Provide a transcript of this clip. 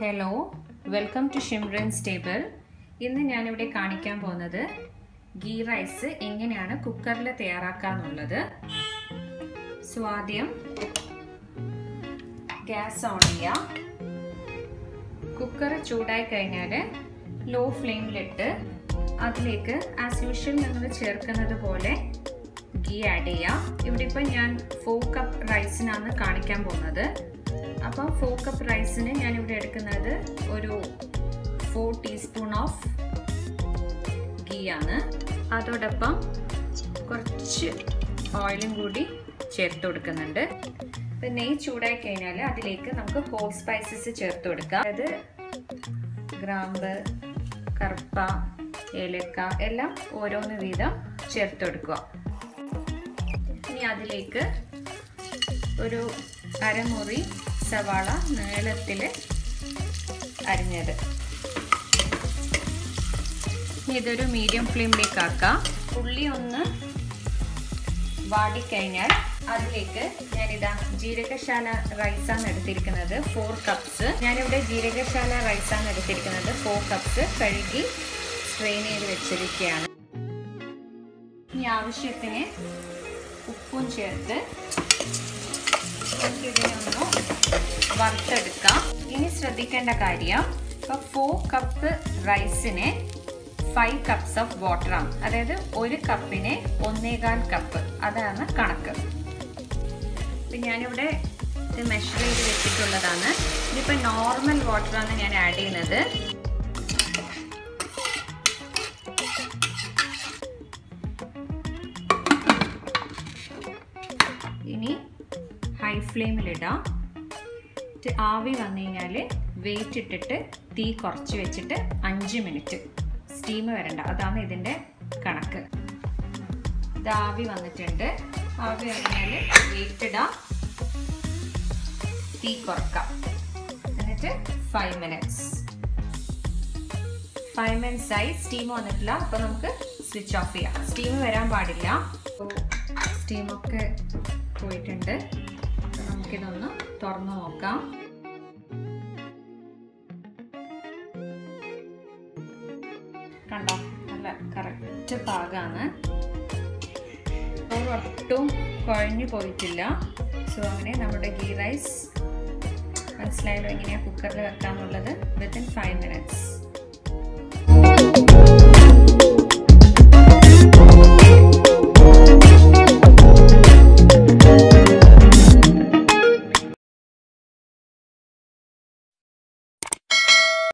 hello welcome to Shimran's table ഇന്ന് ഞാനിവിടെ കാണിക്കാൻ പോകുന്നത് ഗീ റൈസ് എങ്ങനെയാണ് കുക്കറിൽ തയ്യാറാക്കാന്നുള്ളത് സോ ആദ്യം ഗ്യാസ് ഓൺ ചെയ്യാം കുക്കർ ചൂടായി കഴിഞ്ഞാൽ ലോ ഫ്ലെയിമിലിട്ട് അതിലേക്ക് ആസ് യൂഷ്വൽ നമ്മൾ ചേർക്കുന്നത് പോലെ ഗീ ആഡ് ചെയ്യാം ഇവിടെ ഇപ്പം ഞാൻ ഫോർ കപ്പ് റൈസിനാണ് കാണിക്കാൻ പോകുന്നത് അപ്പം ഫോർ കപ്പ് റൈസിന് ഞാനിവിടെ എടുക്കുന്നത് ഒരു ഫോർ ടീസ്പൂൺ ഓഫ് ഗീ ആണ് അതോടൊപ്പം കുറച്ച് ഓയിലും കൂടി ചേർത്ത് കൊടുക്കുന്നുണ്ട് ഇപ്പം നെയ്യ് ചൂടായി കഴിഞ്ഞാൽ അതിലേക്ക് നമുക്ക് ഹോൾ സ്പൈസസ് ചേർത്ത് കൊടുക്കാം അതായത് ഗ്രാമ്പ് കറുപ്പ ഏലക്ക എല്ലാം ഓരോന്ന് വീതം ചേർത്ത് കൊടുക്കുക ഇനി അതിലേക്ക് ഒരു അരമുറി സവാള നീളത്തിൽ അരിഞ്ഞത് ഇനി ഇതൊരു മീഡിയം ഫ്ലെയിമിലേക്ക് ആക്കാം ഉള്ളി ഒന്ന് വാടിക്കഴിഞ്ഞാൽ അതിലേക്ക് ഞാനിതാ ജീരകശാല റൈസാണ് എടുത്തിരിക്കുന്നത് ഫോർ കപ്സ് ഞാനിവിടെ ജീരകശാല റൈസാണ് എടുത്തിരിക്കുന്നത് ഫോർ കപ്സ് കഴുകി സ്ട്രെയിൻ ചെയ്ത് വെച്ചിരിക്കുകയാണ് ഇനി ആവശ്യത്തിന് ഉപ്പും ചേർത്ത് ഇതിനൊന്ന് വറുത്തെടുക്കാം ഇനി ശ്രദ്ധിക്കേണ്ട കാര്യം ഇപ്പോൾ ഫോർ കപ്പ് റൈസിന് ഫൈവ് കപ്സ് ഓഫ് വാട്ടറാണ് അതായത് ഒരു കപ്പിന് ഒന്നേകാൽ കപ്പ് അതാണ് കണക്ക് ഇപ്പം ഞാനിവിടെ ഇത് മെഷർ ചെയ്ത് വെച്ചിട്ടുള്ളതാണ് ഇതിപ്പോൾ നോർമൽ വാട്ടറാണ് ഞാൻ ആഡ് ചെയ്യുന്നത് ഇനി ഹൈ ഫ്ലെയിമിലിടാം ആവി വന്നു കഴിഞ്ഞാൽ വെയിറ്റ് ഇട്ടിട്ട് തീ കുറച്ച് വെച്ചിട്ട് അഞ്ച് മിനിറ്റ് സ്റ്റീം വരണ്ട അതാണ് ഇതിൻ്റെ കണക്ക് ഇത് ആവി വന്നിട്ടുണ്ട് ആവി വന്നാൽ വെയിറ്റ് ഇടാം തീ കുറക്കാം എന്നിട്ട് ഫൈവ് മിനിറ്റ്സ് ഫൈവ് മിനിറ്റ്സ് ആയി സ്റ്റീം വന്നിട്ടില്ല അപ്പോൾ നമുക്ക് സ്വിച്ച് ഓഫ് ചെയ്യാം സ്റ്റീം വരാൻ പാടില്ല സ്റ്റീമൊക്കെ പോയിട്ടുണ്ട് നമുക്കിതൊന്ന് തുറന്നു നോക്കാം കണ്ടോ നല്ല കറക്റ്റ് പാകമാണ് ഒട്ടും കുഴഞ്ഞു പോയിട്ടില്ല സോ അങ്ങനെ നമ്മുടെ ഗീ റൈസ് മനസ്സിലായല്ലോ എങ്ങനെയാണ് കുക്കറിൽ വെക്കാന്നുള്ളത് വിത്തിൻ ഫൈവ് മിനിറ്റ്സ്